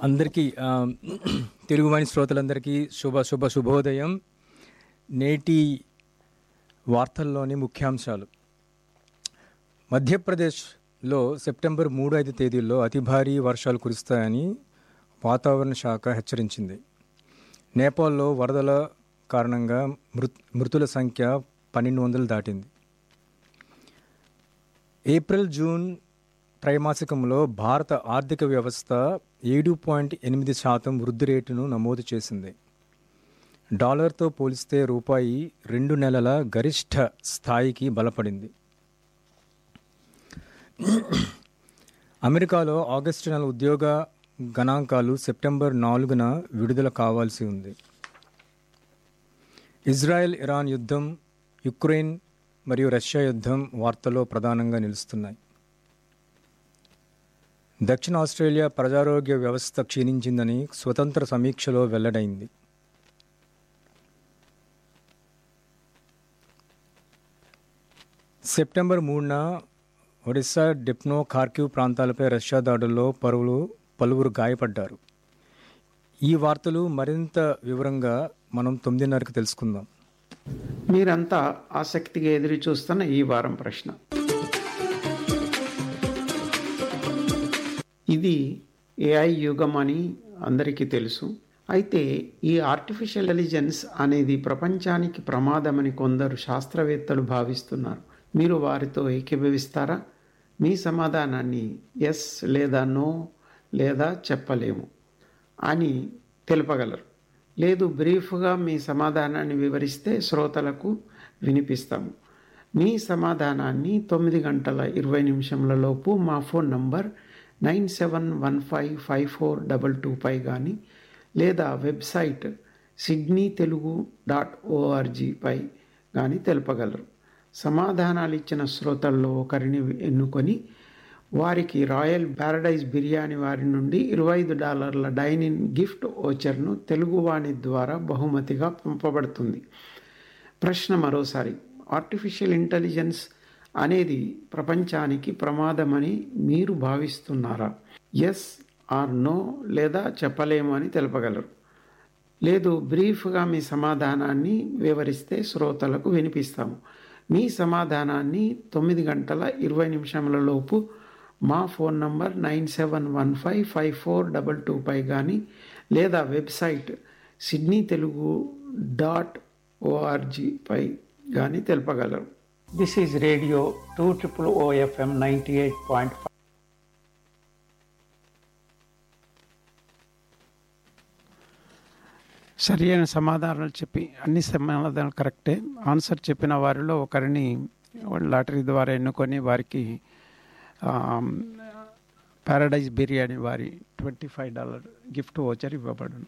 అందరికీ ఆ, తెలుగువాణి శ్రోతలందరికీ శుభ శుభ శుభోదయం నేటి వార్తల్లోని ముఖ్యాంశాలు మధ్యప్రదేశ్లో సెప్టెంబర్ మూడు ఐదు తేదీల్లో అతి భారీ వర్షాలు కురుస్తాయని వాతావరణ శాఖ హెచ్చరించింది నేపాల్లో వరదల కారణంగా మృత్ మృతుల సంఖ్య పన్నెండు వందలు దాటింది ఏప్రిల్ జూన్ త్రైమాసికంలో భారత ఆర్థిక వ్యవస్థ ఏడు పాయింట్ ఎనిమిది శాతం వృద్ధి రేటును నమోదు చేసింది డాలర్తో పోలిస్తే రూపాయి రెండు నెలల గరిష్ట స్థాయికి బలపడింది అమెరికాలో ఆగస్టు నెల ఉద్యోగ గణాంకాలు సెప్టెంబర్ నాలుగున విడుదల కావాల్సి ఉంది ఇజ్రాయెల్ ఇరాన్ యుద్ధం యుక్రెయిన్ మరియు రష్యా యుద్ధం వార్తల్లో ప్రధానంగా నిలుస్తున్నాయి దక్షిణ ఆస్ట్రేలియా ప్రజారోగ్య వ్యవస్థ క్షీణించిందని స్వతంత్ర సమీక్షలో వెల్లడైంది సెప్టెంబర్ మూడున ఒడిశా డిప్నో ఖార్కివ్ ప్రాంతాలపై రష్యా దాడుల్లో పరువులు పలువురు గాయపడ్డారు ఈ వార్తలు మరింత వివరంగా మనం తొమ్మిదిన్నరకు తెలుసుకుందాం మీరంతా ఆసక్తిగా ఎదురు చూస్తున్న ఈ వారం ప్రశ్న ఇది ఏఐ యుగం అని అందరికీ తెలుసు అయితే ఈ ఆర్టిఫిషియల్ ఇంటెలిజెన్స్ అనేది ప్రపంచానికి ప్రమాదమని కొందరు శాస్త్రవేత్తలు భావిస్తున్నారు మీరు వారితో ఏకీభవిస్తారా మీ సమాధానాన్ని ఎస్ లేదా నో లేదా చెప్పలేము అని తెలుపగలరు లేదు బ్రీఫ్గా మీ సమాధానాన్ని వివరిస్తే శ్రోతలకు వినిపిస్తాము మీ సమాధానాన్ని తొమ్మిది గంటల ఇరవై నిమిషంల లోపు మా phone number nine seven one five five four double two పై కానీ లేదా వెబ్సైట్ సిడ్నీ తెలుగు డాట్ ఓఆర్జీపై కానీ తెలుపగలరు సమాధానాలు ఇచ్చిన శ్రోతల్లో ఒకరిని ఎన్నుకొని వారికి రాయల్ ప్యారడైజ్ బిర్యానీ వారి నుండి ఇరవై ఐదు డాలర్ల డైనింగ్ గిఫ్ట్ ఓచర్ను తెలుగువాణి ద్వారా బహుమతిగా పంపబడుతుంది ప్రశ్న మరోసారి ఆర్టిఫిషియల్ ఇంటెలిజెన్స్ అనేది ప్రపంచానికి ప్రమాదమని మీరు భావిస్తున్నారా ఎస్ ఆర్ నో లేదా చెప్పలేము అని తెలపగలరు లేదు బ్రీఫ్గా మీ సమాధానాన్ని వివరిస్తే శ్రోతలకు వినిపిస్తాము మీ సమాధానాన్ని తొమ్మిది గంటల ఇరవై నిమిషముల లోపు మా phone number nine seven one five five four double two పై కానీ లేదా వెబ్సైట్ సిడ్నీ తెలుగు డాట్ ఓఆర్జీపై కానీ తెలుపగలరు this is radio two triple O FM ninety eight point five సరి అయిన సమాధానాలు చెప్పి అన్ని సమాధానాలు కరెక్టే ఆన్సర్ చెప్పిన వారిలో ఒకరిని లాటరీ ద్వారా ఎన్నుకొని వారికి పారాడైజ్ బిర్యానీ వారి twenty five dollar gift voucher ఇవ్వబడును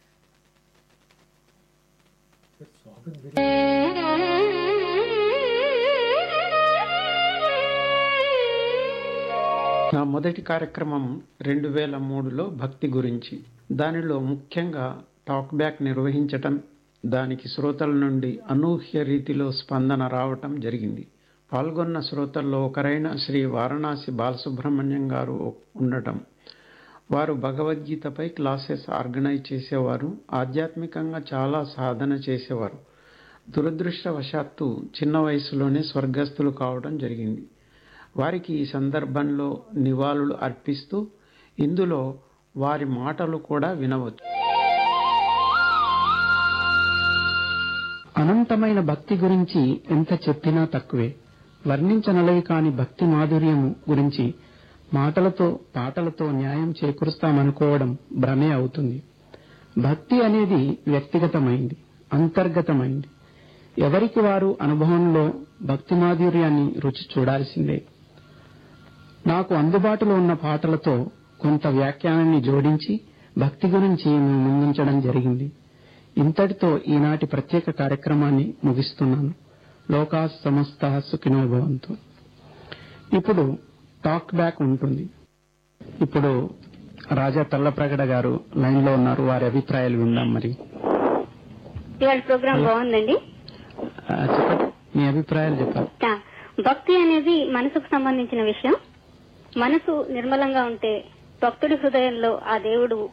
నా మొదటి కార్యక్రమం రెండు వేల మూడులో భక్తి గురించి దానిలో ముఖ్యంగా టాక్ బ్యాక్ నిర్వహించటం దానికి శ్రోతల నుండి అనూహ్య రీతిలో స్పందన రావటం జరిగింది పాల్గొన్న శ్రోతల్లో ఒకరైన శ్రీ వారణాసి బాలసుబ్రహ్మణ్యం గారు ఉండటం వారు భగవద్గీతపై క్లాసెస్ ఆర్గనైజ్ చేసేవారు ఆధ్యాత్మికంగా చాలా సాధన చేసేవారు దురదృష్టవశాత్తు చిన్న వయసులోనే స్వర్గస్థులు కావడం జరిగింది వారికి ఈ సందర్భంలో నివాళులు అర్పిస్తూ ఇందులో వారి మాటలు కూడా వినవచ్చు అనంతమైన భక్తి గురించి ఎంత చెప్పినా తక్కువే వర్ణించనలవి కాని భక్తి మాధుర్యం గురించి మాటలతో పాటలతో న్యాయం చేకూరుస్తామనుకోవడం భ్రమే అవుతుంది భక్తి అనేది వ్యక్తిగతమైంది అంతర్గతమైంది ఎవరికి వారు అనుభవంలో భక్తి మాధుర్యాన్ని రుచి చూడాల్సిందే నాకు అందుబాటులో ఉన్న పాటలతో కొంత వ్యాఖ్యానాన్ని జోడించి భక్తి గురించి మేము ముందుంచడం జరిగింది ఇంతటితో ఈనాటి ప్రత్యేక కార్యక్రమాన్ని ముగిస్తున్నాను లోకా సమస్త సుఖినోభవంతు ఇప్పుడు టాక్ బ్యాక్ ఉంటుంది ఇప్పుడు రాజా తల్లప్రగడ గారు లైన్ లో ఉన్నారు వారి అభిప్రాయాలు విందాం మరి ఇవాళ ప్రోగ్రామ్ బాగుందండి ఆ, చెప్పండి మీ అభిప్రాయాలు చెప్పాలి ఆ, భక్తి అనేది మనసుకు సంబంధించిన విషయం మనసు నిర్మలంగా ఉంటే భక్తుడి హృదయంలో ఆ దేవుడు